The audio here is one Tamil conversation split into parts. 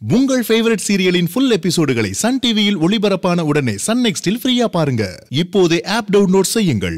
உங்கள் ஃபேவரட் சீரியலின் ஃபுல் எபிசோடுகளை சன் டிவியில் ஒளிபரப்பான உடனே சன் நெக்ஸ்டில் ஃப்ரீயா பாருங்க இப்போதே ஆப் டவுன்லோட் செய்யுங்கள்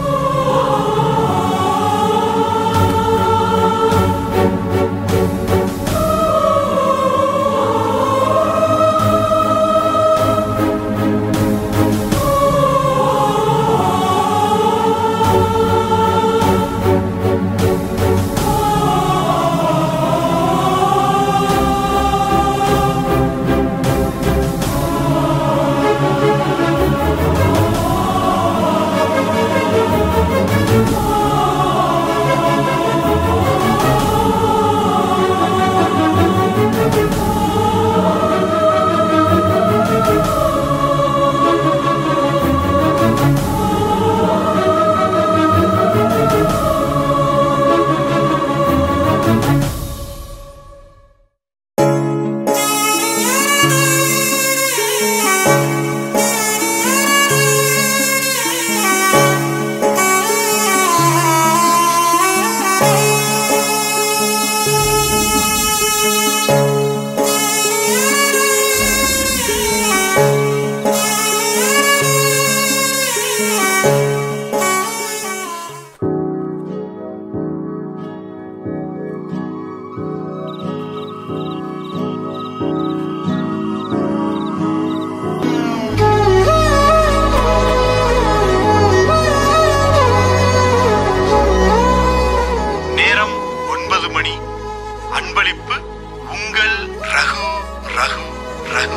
நேரம் ஒன்பது மணி அன்பளிப்பு உங்கள் ரகு ரகு ரகு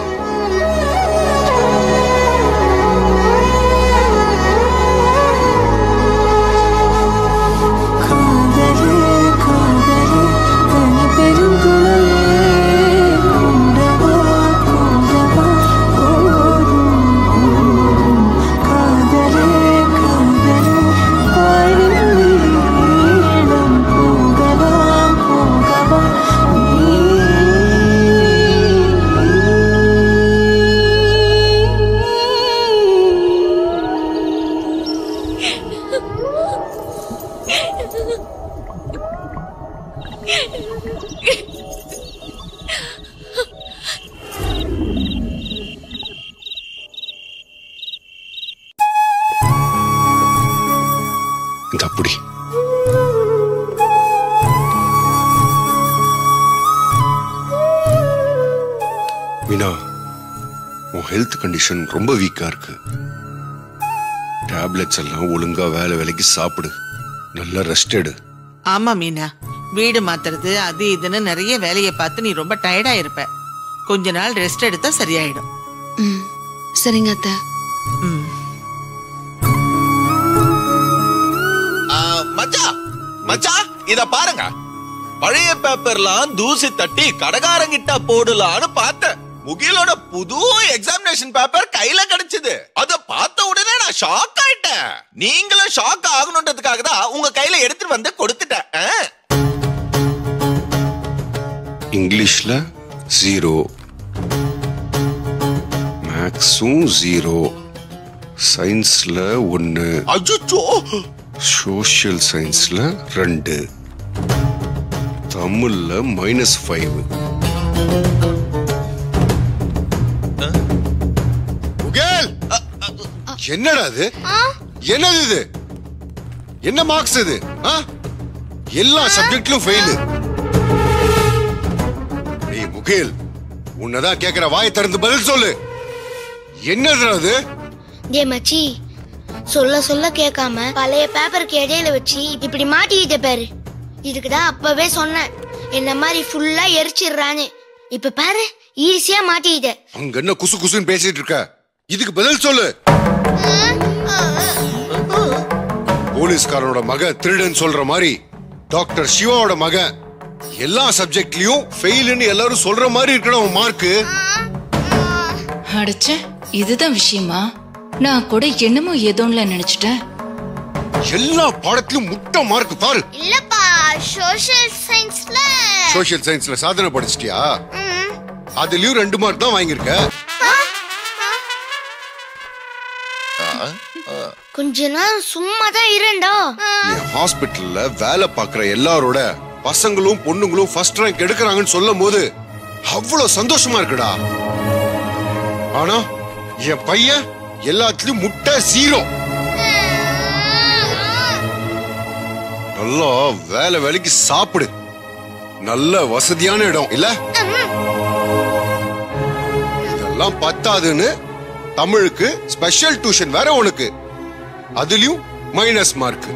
காதலே காதலே தனி பெருந்துளையே கொண்டவா கொண்டவா போதும் போதும் காதலே காதலே வாய்வின் நீளம் போகலாம் போகவா இந்த அப்படி மீனா உன் ஹெல்த் கண்டிஷன் ரொம்ப வீக்கா இருக்கு டேப்லெட்ஸ் எல்லாம் ஒழுங்கா வேலை வேலைக்கு சாப்பிடு நல்லா ரெஸ்ட் எடு ஆமா மீனா வீடு மாத்துறது அது இதுன்னு நிறைய வேலையை பார்த்து நீ ரொம்ப டயர்டா இருப்ப கொஞ்ச நாள் ரெஸ்ட் எடுத்தா சரியாயிடும் ம் சரிங்க அத்தை ம். ஆ, மச்சான் மச்சான் இத பாருங்க பழைய பேப்பர்லாம் தூசி தட்டி கடகாரங்கிட்ட போடலான்னு பார்த்தேன் முகிலோட புது எக்ஸாமினேஷன் பேப்பர் கையில கிடைச்சது அத பார்த்த உடனே நான் ஷாக் ஆயிட்டேன் நீங்களும் ஷாக் ஆகணுன்றதுக்காக தான் உங்க கையில எடுத்துட்டு வந்து கொடுத்துட்டேன் ஆ? இங்கிலீஷ்ல ஜீரோ மேக்ஸும் ஜீரோ சயின்ஸ்ல ஒன்னு அச்சச்சோ சோஷியல் சயின்ஸ்ல ரெண்டு தமிழ்ல மைனஸ் ஃபைவ் முகேல் என்னடா இது என்னது இது என்ன மார்க்ஸ் இது ஆ? எல்லா சப்ஜெக்ட்லயும் ஃபெயில் ஏய் முகேல் உன்னதான் கேக்குற வாயை திறந்து பதில் சொல்லு என்னது அது டே மச்சி சொல்ல சொல்ல கேட்காம பழைய பேப்பருக்கு இடையில வச்சு இப்படி மாட்டிக்கிட்ட பாரு இதுக்கு தான் அப்பவே சொன்னேன் என்ன மாதிரி ஃபுல்லா எரிச்சிடுறான்னு இப்ப பாரு ஈஸியா மாட்டிக்கிட்ட அங்க என்ன குசு குசுன்னு பேசிட்டு இருக்க இதுக்கு பதில் சொல்லு போலீஸ்காரனோட மக திருடன் சொல்ற மாதிரி டாக்டர் சிவாவோட மக எல்லா சப்ஜெக்ட்லயும் ஃபெயில்னு எல்லாரும் சொல்ற மாதிரி இருக்கணும் மார்க்கு அடிச்ச இதுதான் விஷயமா நான் கூட என்னமோ ஏதோன்ல நினைச்சிட்டேன் எல்லா பாடத்திலும் முட்டை மார்க் பாரு இல்லப்பா சோஷியல் சயின்ஸ்ல சோஷியல் சயின்ஸ்ல சாதனை படிச்சிட்டியா அதுலயும் ரெண்டு மார்க் தான் வாங்கியிருக்க கொஞ்ச நேரம் சும்மா தான் இருண்டோ என் ஹாஸ்பிட்டல்ல வேலை பார்க்குற எல்லாரோட பசங்களும் பொண்ணுங்களும் ஃபர்ஸ்ட் ரேங்க் எடுக்கிறாங்கன்னு சொல்லும் போது அவ்வளவு சந்தோஷமா இருக்குடா ஆனா என் பையன் எல்லாத்துலயும் முட்டை சீரோ நல்லா வேலை வேலைக்கு சாப்பிடு நல்ல வசதியான இடம் இல்ல இதெல்லாம் பத்தாதுன்னு தமிழுக்கு ஸ்பெஷல் டியூஷன் வேற உனக்கு அதுலயும் மைனஸ் மார்க்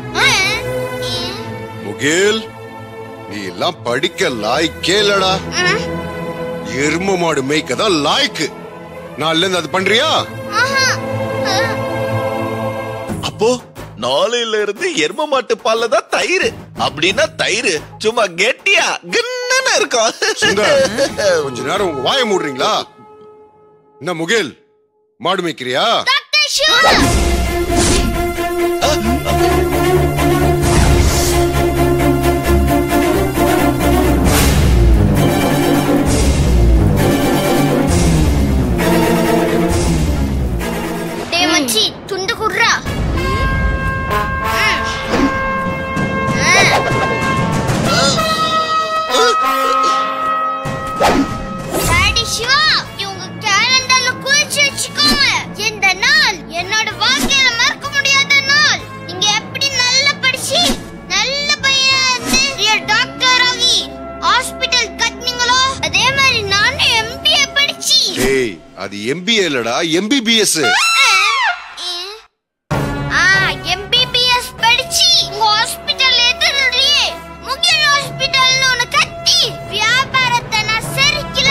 முகேல் நீ எல்லாம் படிக்க லாய்க்கே இல்லடா எரும மாடு மேய்க்க தான் லாய்க்கு நாள்ல இருந்து அது பண்றியா அப்போ நாளையில இருந்து எரும மாட்டு பால்ல தான் தயிர் அப்படின்னா தயிர் சும்மா கெட்டியா கின்னு இருக்கும் சுந்தர் கொஞ்ச நேரம் உங்க வாயை மூடுறீங்களா என்ன முகேல் மாடு மேய்க்கிறியா டே மச்சி துண்டு குடுறா டாடி சிவா இவங்க கேலண்டர்ல குறிச்சு வச்சுக்கோங்க இந்த நாள் என்னோட வாழ்க்கையில மறக்க முடியாத நாள் நீங்க எப்படி நல்லா படிச்சு நல்ல பையன் வந்து டாக்டர் ஆகி ஹாஸ்பிடல் கட்டினீங்களோ அதே மாதிரி நானும் எம்பிஏ படிச்சு டேய் அது எம்பிஏ இல்லடா எம்பிபிஎஸ் ஆ எம்பிபிஎஸ் படிச்சு உங்க ஹாஸ்பிடல் எதிரிலேயே முகில் ஹாஸ்பிடல்னு ஒண்ணு கட்டி வியாபாரத்தை நான் சரிக்கல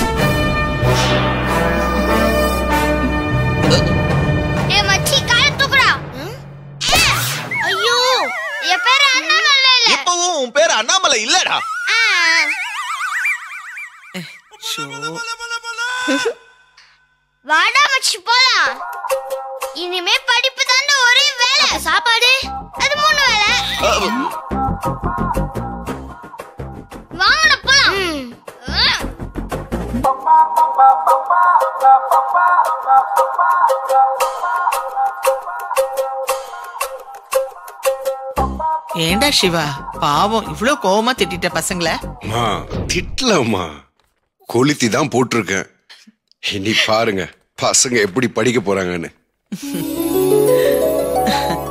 ஏ மச்சி கால தூக்குடா ஐயோ என் பேரு அண்ணாமலை இல்ல இப்பவும் உன் பேர் அண்ணாமலை இல்லடா ஆ, ஷோ வாடா மச்சி போலாம் இனிமே படிப்பு தாண்டா ஒரே வேலை சாப்பாடு அது மூணு வேலை வாங்கடா போலாம் ஏண்டா சிவா பாவம் இவ்ளோ கோவமா திட்டிட்ட பசங்கள மா திட்டலம்மா கொளுத்தி தான் போட்டிருக்கேன் இனி பாருங்க பசங்க எப்படி படிக்க போறாங்கன்னு